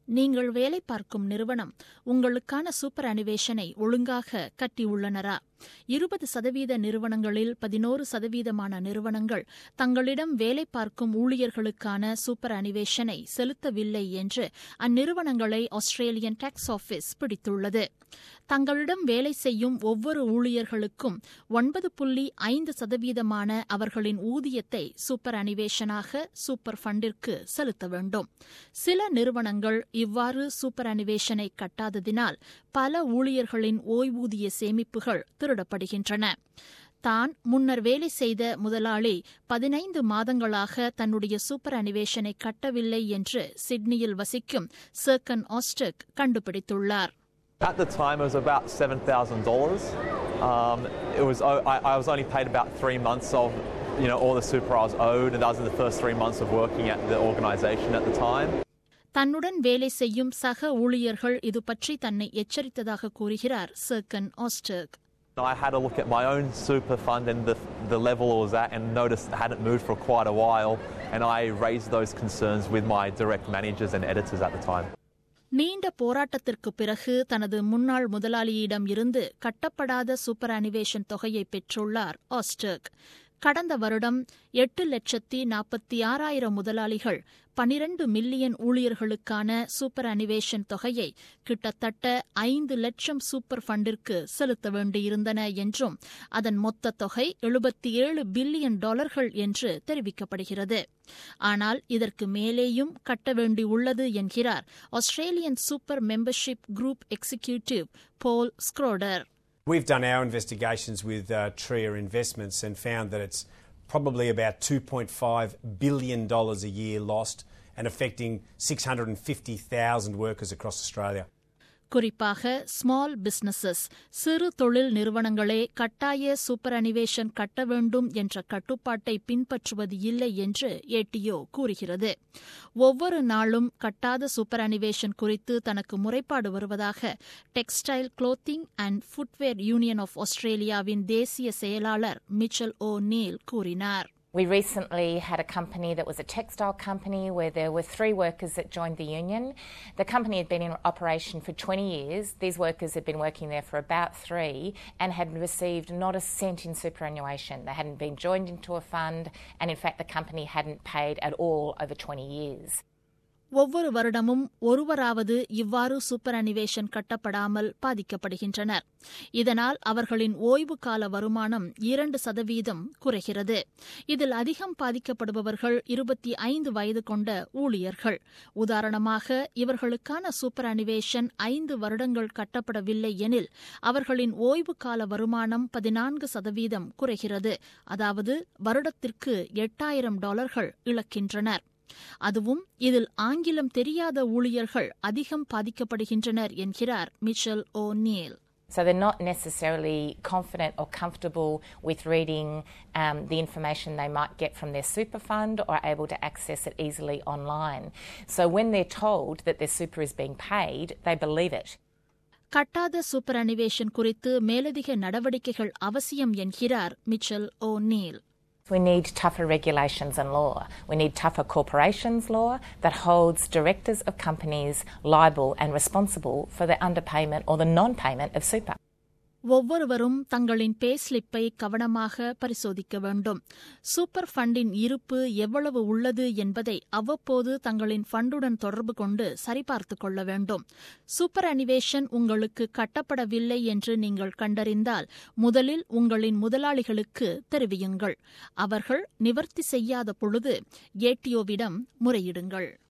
நீங்கள் வேலை பார்க்கும் நிறுவனம் உங்களுக்கான சூப்பர் அனிவேஷனை ஒழுங்காக கட்டியுள்ளனரா இருபது சதவீத நிறுவனங்களில் பதினோரு சதவீதமான நிறுவனங்கள் தங்களிடம் வேலை பார்க்கும் ஊழியர்களுக்கான சூப்பர் அனிவேஷனை செலுத்தவில்லை என்று அந்நிறுவனங்களை ஆஸ்திரேலியன் டாக்ஸ் ஆபீஸ் பிடித்துள்ளது தங்களிடம் வேலை செய்யும் ஒவ்வொரு ஊழியர்களுக்கும் ஒன்பது புள்ளி ஐந்து சதவீதமான அவர்களின் ஊதியத்தை சூப்பர் அனிவேஷனாக சூப்பர் ஃபண்டிற்கு செலுத்த வேண்டும் சில நிறுவனங்கள் இவ்வாறு சூப்பர் அனிவேஷனை கட்டாததினால் பல ஊழியர்களின் ஓய்வூதிய சேமிப்புகள் திருடப்படுகின்றன தான் முன்னர் வேலை செய்த முதலாளி பதினைந்து மாதங்களாக தன்னுடைய சூப்பர் அனிவேஷனை கட்டவில்லை என்று சிட்னியில் வசிக்கும் சர்க்கன் ஆஸ்டக் கண்டுபிடித்துள்ளார் At the time, it was about seven thousand dollars. Um, it was I, I was only paid about three months of you know all the super I was owed, and that was in the first three months of working at the organisation at the time. தன்னுடன் வேலை செய்யும் சக ஊழியர்கள் இது பற்றி தன்னை எச்சரித்ததாக கூறுகிறார் சர்க்கன் ஆஸ்டர்க் I had a look at my own super fund and the, the level it was at and noticed it hadn't moved for quite a while and I raised those concerns with my direct managers and editors at the time. நீண்ட போராட்டத்திற்கு பிறகு தனது முன்னாள் முதலாளியிடம் இருந்து கட்டப்படாத super அனிவேஷன் தொகையை பெற்றுள்ளார் ஆஸ்டர்க் கடந்த வருடம் எட்டு லட்சத்தி நாற்பத்தி ஆறாயிரம் முதலாளிகள் பனிரண்டு மில்லியன் ஊழியர்களுக்கான சூப்பர் அனிவேஷன் தொகையை கிட்டத்தட்ட ஐந்து லட்சம் சூப்பர் ஃபண்டிற்கு செலுத்த வேண்டியிருந்தன என்றும் அதன் மொத்த தொகை எழுபத்தி ஏழு பில்லியன் டாலர்கள் என்று தெரிவிக்கப்படுகிறது ஆனால் இதற்கு மேலேயும் கட்ட வேண்டியுள்ளது என்கிறார் Australian super membership group executive Paul Schroder We've done our investigations with uh, Tria Investments and found that it's probably about $2.5 billion a year lost and affecting 650,000 workers across Australia. குறிப்பாக ஸ்மால் பிசினஸஸ் சிறு தொழில் நிறுவனங்களே கட்டாய super அனிவேஷன் கட்ட வேண்டும் என்ற கட்டுப்பாட்டை பின்பற்றுவது இல்லை என்று ஏடிஓ கூறுகிறது ஒவ்வொரு நாளும் கட்டாத சூப்பர் அனிவேஷன் குறித்து தனக்கு முறைப்பாடு வருவதாக textile clothing and footwear union of ஆஸ்திரேலியாவின் தேசிய செயலாளர் மிச்சல் ஓ நீல் கூறினார் We recently had a company that was a textile company where there were three workers that joined the union. The company had been in operation for 20 years. These workers had been working there for about three and had received not a cent in superannuation. They hadn't been joined into a fund, and in fact, the company hadn't paid at all over 20 years. ஒவ்வொரு வருடமும் ஒருவராவது இவ்வாறு super அனிவேஷன் கட்டப்படாமல் பாதிக்கப்படுகின்றனர் இதனால் அவர்களின் ஓய்வு கால வருமானம் இரண்டு சதவீதம் குறைகிறது இதில் அதிகம் பாதிக்கப்படுபவர்கள் இருபத்தி ஐந்து வயது கொண்ட ஊழியர்கள் உதாரணமாக இவர்களுக்கான சூப்பர் அனிவேஷன் ஐந்து வருடங்கள் கட்டப்படவில்லை எனில் அவர்களின் ஓய்வு கால வருமானம் பதினான்கு சதவீதம் குறைகிறது அதாவது வருடத்திற்கு எட்டாயிரம் டாலர்கள் இழக்கின்றனர் அதுவும் இதில் ஆங்கிலம் தெரியாத ஊழியர்கள் அதிகம் பாதிக்கப்படுகின்றனர் என்கிறார் Michelle O'Neill So they're not necessarily confident or comfortable with reading um, the information they might get from their super fund or able to access it easily online. So when they're told that their super is being paid, they believe it. கட்டாத superannuation குறித்து மேலதிக நடவடிக்கைகள் அவசியம் என்கிறார் Michelle O'Neill We need tougher regulations and law. We need tougher corporations law that holds directors of companies liable and responsible for the underpayment or the non payment of super. ஒவ்வொருவரும் தங்களின் பே ஸ்லிப்பை கவனமாக பரிசோதிக்க வேண்டும் super ஃபண்டின் இருப்பு எவ்வளவு உள்ளது என்பதை அவ்வப்போது தங்களின் ஃபண்டுடன் தொடர்பு கொண்டு சரிபார்த்துக் கொள்ள வேண்டும் சூப்பர் அனிவேஷன் உங்களுக்கு கட்டப்படவில்லை என்று நீங்கள் கண்டறிந்தால் முதலில் உங்களின் முதலாளிகளுக்கு தெரிவியுங்கள் அவர்கள் நிவர்த்தி செய்யாத பொழுது ஏடிஓவிடம் முறையிடுங்கள்